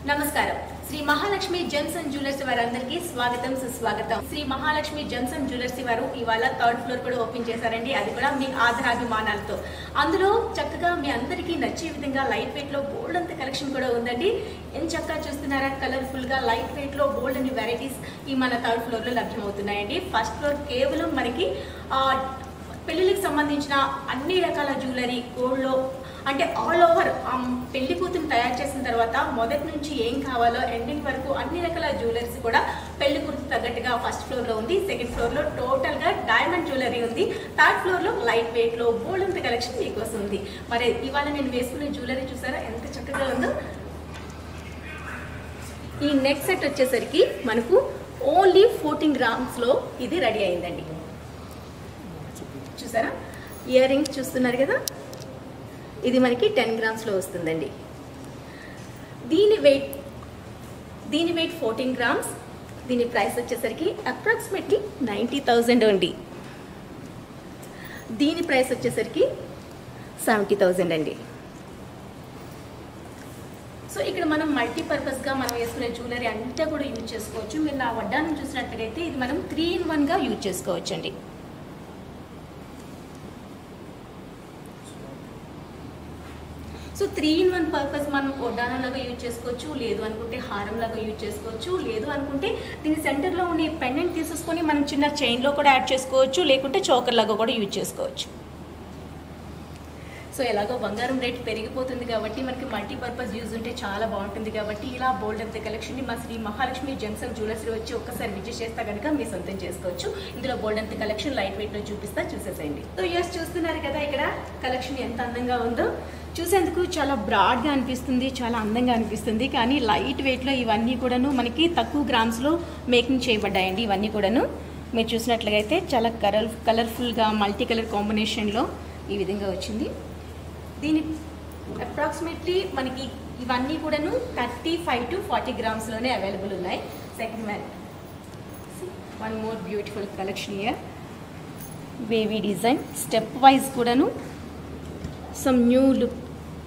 నమస్కారం Shri Mahalakshmi gems and jewellers వారందరికీ స్వాగతం సుస్వాగతం Shri Mahalakshmi gems and jewellers వారు ఇవాళ థర్డ్ ఫ్లోర్ కూడా ఓపెన్ చేశారండి అది కూడా మీ ఆధారాభిమానాలతో అందులో చక్కగా మీ అందరికీ నచ్చే విధంగా లైట్ వెయిట్ లో బోల్డ్ అంత కలెక్షన్ కూడా ఉందండి ఎంత చక్కగా చూస్తున్నారా కలర్ఫుల్ గా లైట్ వెయిట్ లో బోల్డ్ అన్ని వెరైటీస్ ఈ మన థర్డ్ ఫ్లోర్ లో లభ్యమవుతున్నాయండి ఫస్ట్ ఫ్లోర్ కేవలం మనకి ఆ, పెళ్లిళ్ళకి సంబంధించిన అన్ని రకాల జ్యువెలరీ గోల్డ్లో అంటే ఆల్ ఓవర్ పెళ్లి కూతురు తయారు చేసిన తర్వాత మొదటి నుంచి ఏం కావాలో ఎండింగ్ వరకు అన్ని రకాల జ్యువెలరీస్ కూడా పెళ్లి కూతురు తగ్గట్టుగా ఫస్ట్ ఫ్లోర్ లో ఉంది సెకండ్ ఫ్లోర్ లో టోటల్ గా డైమండ్ జ్యువెలరీ ఉంది థర్డ్ ఫ్లోర్ లో లైట్ వెయిట్ లో బోల్డ్ అంత కలెక్షన్ మీకోసం ఉంది మరి ఇవాళ నేను వేసుకునే జ్యువెలరీ చూసారా ఎంత చక్కగా ఉందో ఈ నెక్ సెట్ వచ్చేసరికి మనకు ఓన్లీ ఫోర్టీన్ గ్రామ్స్ లో ఇది రెడీ అయిందండి చూసారా ఇయర్ రింగ్స్ చూస్తున్నారు కదా ఇది మనకి టెన్ గ్రామ్స్లో వస్తుందండి దీని వెయిట్ దీని వెయిట్ ఫోర్టీన్ గ్రామ్స్ దీని ప్రైస్ వచ్చేసరికి అప్రాక్సిమేట్లీ నైంటీ థౌజండ్ అండి దీని ప్రైస్ వచ్చేసరికి సెవెంటీ థౌజండ్ అండి సో ఇక్కడ మనం మల్టీపర్పస్గా మనం వేసుకునే జ్యువెలరీ అంతా కూడా యూజ్ చేసుకోవచ్చు మీరు నా వడ్డానం చూసినట్లయితే ఇది మనం త్రీ ఇన్ వన్గా యూజ్ చేసుకోవచ్చు అండి so three in one purpose మనం వడ్డానంలాగా యూజ్ చేసుకోవచ్చు లేదు అనుకుంటే హారంలాగా యూజ్ చేసుకోవచ్చు లేదు అనుకుంటే దీని సెంటర్లో ఉండే పెండెంట్ తీసేసుకొని మనం చిన్న చైన్లో కూడా యాడ్ చేసుకోవచ్చు లేకుంటే చోకర్ లాగా కూడా యూజ్ చేసుకోవచ్చు సో ఎలాగో బంగారం రేట్ పెరిగిపోతుంది కాబట్టి మనకి మల్టీపర్పస్ యూజ్ ఉంటే చాలా బాగుంటుంది కాబట్టి ఇలా బోల్డ్ అంత కలెక్షన్ని మా Shri Mahalakshmi gems and jewellers వచ్చి ఒక్కసారి విజిట్ చేస్తా కనుక మీ సొంతం చేసుకోవచ్చు ఇందులో బోల్డ్ అంత కలెక్షన్ లైట్ వెయిట్ లో చూపిస్తా చూసేసేయండి సో ఇయర్స్ చూస్తున్నారు కదా ఇక్కడ కలెక్షన్ ఎంత అందంగా ఉందో చూసేందుకు చాలా బ్రాడ్గా అనిపిస్తుంది చాలా అందంగా అనిపిస్తుంది కానీ లైట్ వెయిట్లో ఇవన్నీ కూడాను మనకి తక్కువ గ్రామ్స్లో మేకింగ్ చేయబడ్డాయండి ఇవన్నీ కూడాను మీరు చూసినట్లయితే చాలా కలర్ కలర్ఫుల్గా మల్టీ కలర్ కాంబినేషన్లో ఈ విధంగా వచ్చింది దీని అప్రాక్సిమేట్లీ మనకి ఇవన్నీ కూడాను థర్టీ ఫైవ్ టు ఫార్టీ గ్రామ్స్లోనే అవైలబుల్ ఉన్నాయి second one one more beautiful collection ear wavy design step wise కూడాను సమ్ న్యూ లుక్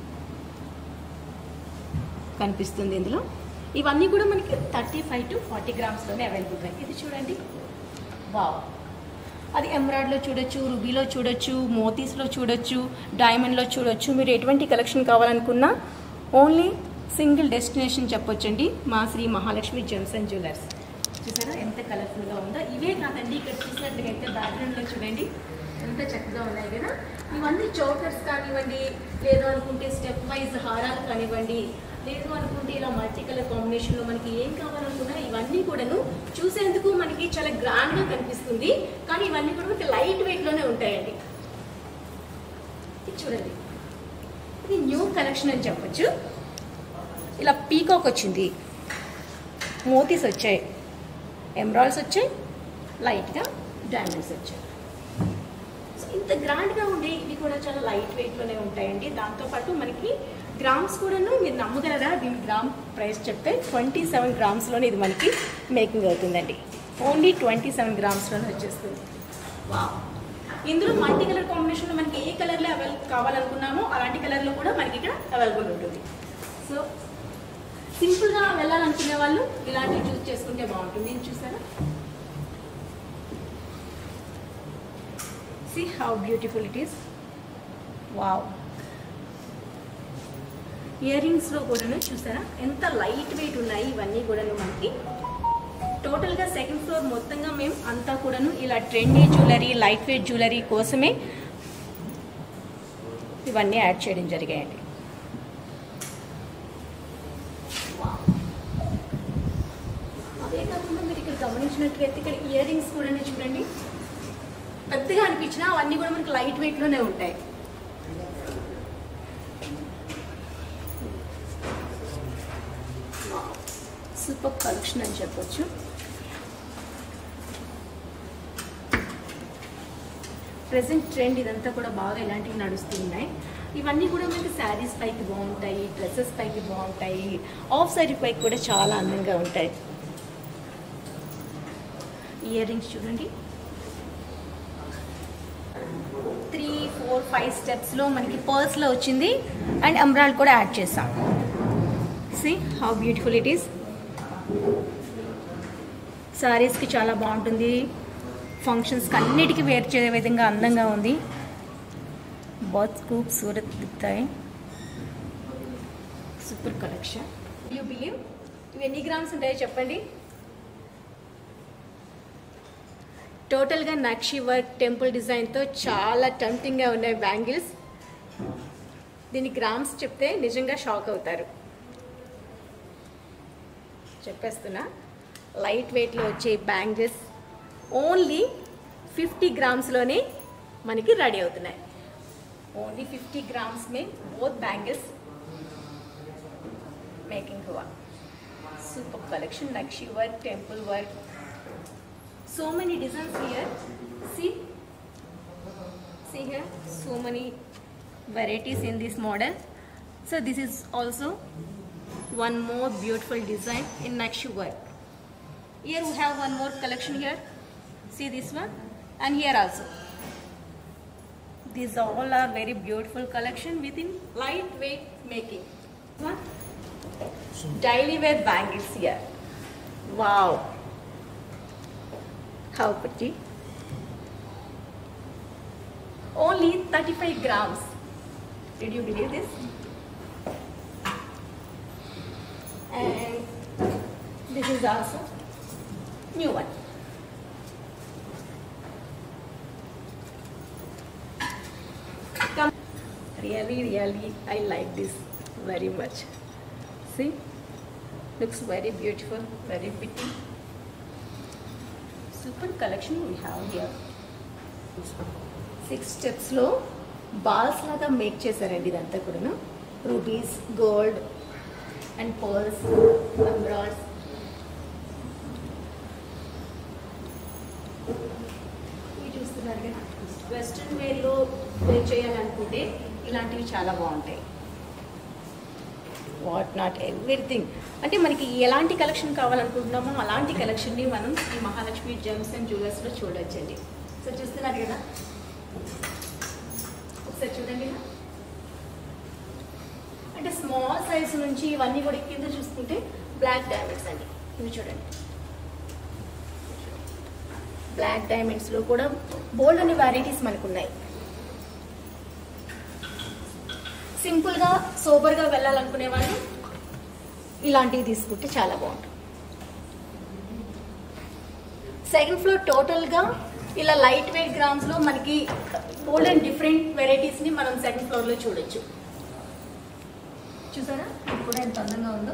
కనిపిస్తుంది ఇందులో ఇవన్నీ కూడా మనకి థర్టీ ఫైవ్ టు ఫార్టీ గ్రామ్స్లోనే అవైలబుల్ ఉన్నాయి ఇది చూడండి వావ్ అది ఎమ్రాయిడ్లో చూడొచ్చు రుబీలో చూడొచ్చు మోతీస్లో చూడొచ్చు డైమండ్లో చూడొచ్చు మీరు ఎటువంటి కలెక్షన్ కావాలనుకున్నా ఓన్లీ సింగిల్ డెస్టినేషన్ చెప్పొచ్చండి మా Shri Mahalakshmi gems and jewellers చూసారా ఎంత కలర్ఫుల్గా ఉందో ఇవే కాదండి ఇక్కడ చూసినట్లయితే బ్యాక్గ్రౌండ్లో చూడండి ఎంత చక్కగా ఉన్నాయి కదా ఇవన్నీ చోకర్స్ కానివ్వండి లేదు అనుకుంటే స్టెప్ వైజ్ హారాలు కానివ్వండి లేదు అనుకుంటే ఇలా మల్టీ కలర్ కాంబినేషన్లో మనకి ఏం కావాలనుకున్నా ఇవన్నీ కూడాను చూసేందుకు మనకి చాలా గ్రాండ్గా కనిపిస్తుంది కానీ ఇవన్నీ కూడా మనకి లైట్ వెయిట్లోనే ఉంటాయండి ఇది చూడండి ఇది న్యూ కలెక్షన్ అని చెప్పొచ్చు ఇలా పీకాక్ వచ్చింది మోతీస్ వచ్చాయి ఎమరాల్స్ వచ్చాయి లైట్గా డైమండ్స్ వచ్చాయి సో ఇంత గ్రాండ్గా ఉండే ఇవి కూడా చాలా లైట్ వెయిట్లోనే ఉంటాయండి దాంతోపాటు మనకి గ్రామ్స్ కూడాను మీరు నమ్మగలరా దీని గ్రామ్ ప్రైస్ చెప్తే ట్వంటీ సెవెన్ గ్రామ్స్లోనే ఇది మనకి మేకింగ్ అవుతుందండి ఓన్లీ ట్వంటీ సెవెన్ గ్రామ్స్లోనే వచ్చేస్తుంది వావ్ ఇందులో మల్టీ కలర్ కాంబినేషన్లో మనకి ఏ కలర్లో అవైల్ కావాలనుకున్నామో అలాంటి కలర్లో కూడా మనకి ఇక్కడ అవైలబుల్ ఉంటుంది సో సింపుల్గా వెళ్ళాలనుకునే వాళ్ళు ఇలాంటివి చూస్ చేసుకుంటే బాగుంటుంది ఇది చూసారా see how beautiful it is wow ear రింగ్స్లో కూడాను చూసారా ఎంత లైట్ వెయిట్ ఉన్నాయి ఇవన్నీ కూడాను మనకి టోటల్గా సెకండ్ ఫ్లోర్ మొత్తంగా మేము అంతా కూడాను ఇలా trendy jewellery light weight jewellery కోసమే ఇవన్నీ యాడ్ చేయడం జరిగాయండి అదే కాకుండా మీరు ఇక్కడ గమనించినట్లయితే ఇక్కడ ఇయర్ రింగ్స్ కూడా చూడండి పెద్దగా అనిపించినా అవన్నీ కూడా మనకి లైట్ వెయిట్లోనే ఉంటాయి సూపర్ కలెక్షన్ అని చెప్పొచ్చు ప్రజెంట్ ట్రెండ్ ఇదంతా కూడా బాగా ఇలాంటివి నడుస్తూ ఉన్నాయి ఇవన్నీ కూడా మనకి శారీస్ పైకి బాగుంటాయి డ్రెస్సెస్ పైకి బాగుంటాయి ఆఫ్ సారీ పైకి కూడా చాలా అందంగా ఉంటాయి ఇయర్ రింగ్స్ చూడండి త్రీ ఫోర్ ఫైవ్ స్టెప్స్లో మనకి పర్స్లో వచ్చింది అండ్ అంబ్రాయిడ్ కూడా యాడ్ చేసాం see how beautiful it is సారీస్కి చాలా బాగుంటుంది ఫంక్షన్స్కి అన్నిటికీ వేర్ చేసే విధంగా అందంగా ఉంది बहुत खूबसूरत दिखता है సూపర్ కలెక్షన్ యూ బిలీవ్ ఇవి ఎన్ని గ్రామ్స్ ఉంటాయో చెప్పండి టోటల్గా నక్షి వర్క్ టెంపుల్ డిజైన్తో చాలా టెంప్టింగ్గా ఉన్నాయి బ్యాంగిల్స్ దీని గ్రామ్స్ చెప్తే నిజంగా షాక్ అవుతారు చెప్పేస్తున్నా లైట్ వెయిట్లో వచ్చే బ్యాంగిల్స్ ఓన్లీ ఫిఫ్టీ గ్రామ్స్లోనే మనకి రెడీ అవుతున్నాయి ఓన్లీ ఫిఫ్టీ గ్రామ్స్ में both bangles making हुआ super collection nakshi work temple work so many designs here see see here so many varieties in this model so this is also one more beautiful design in nakshi work here we have one more collection here see this one and here also these all are very beautiful collection within lightweight making One, daily wear bangles here wow how pretty only 35 grams did you believe this and this is also new one come really really i like this very much see looks very beautiful very pretty super collection we have here six స్టెప్స్లో balls లాగా make చేశారండి ఇదంతా కూడాను rubies gold and pearls ఎంబ్రాయిడ్స్ ఇవి చూస్తున్నారు కదా western వేర్లో wear చేయాలనుకుంటే ఇలాంటివి చాలా బాగుంటాయి వాట్ నాట్ ఎవ్రీథింగ్ అంటే మనకి ఎలాంటి కలెక్షన్ కావాలనుకుంటున్నామో అలాంటి కలెక్షన్ని మనం ఈ మహాలక్ష్మి జెమ్స్ అండ్ జ్యువెలర్స్లో చూడొచ్చండి సో చూస్తున్నారు కదా ఒకసారి చూడండి ఇలా. అంటే స్మాల్ సైజ్ నుంచి ఇవన్నీ కూడా కింద చూసుకుంటే బ్లాక్ డైమండ్స్ అండి ఇవి చూడండి బ్లాక్ డైమండ్స్లో కూడా బోల్డ్ అనే వెరైటీస్ మనకు ఉన్నాయి సింపుల్గా సోబర్గా వెళ్ళాలనుకునే వాళ్ళు ఇలాంటివి తీసుకుంటే చాలా బాగుంటుంది సెకండ్ ఫ్లోర్ టోటల్గా ఇలా లైట్ వెయిట్ గ్రామ్స్లో మనకి బోల్డ్ అండ్ డిఫరెంట్ వెరైటీస్ని మనం సెకండ్ ఫ్లోర్లో చూడొచ్చు చూసారా ఇది కూడా ఎంత అందంగా ఉందో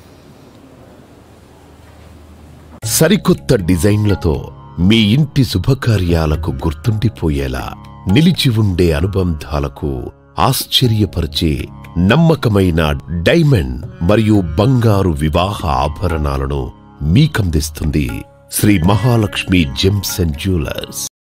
సరికొత్త డిజైన్లతో మీ ఇంటి శుభకార్యాలకు గుర్తుండిపోయేలా నిలిచి ఉండే అనుబంధాలకు ఆశ్చర్యపరిచే నమ్మకమైన డైమండ్ మరియు బంగారు వివాహ ఆభరణాలను మీకందిస్తుంది Shri Mahalakshmi gems and jewellers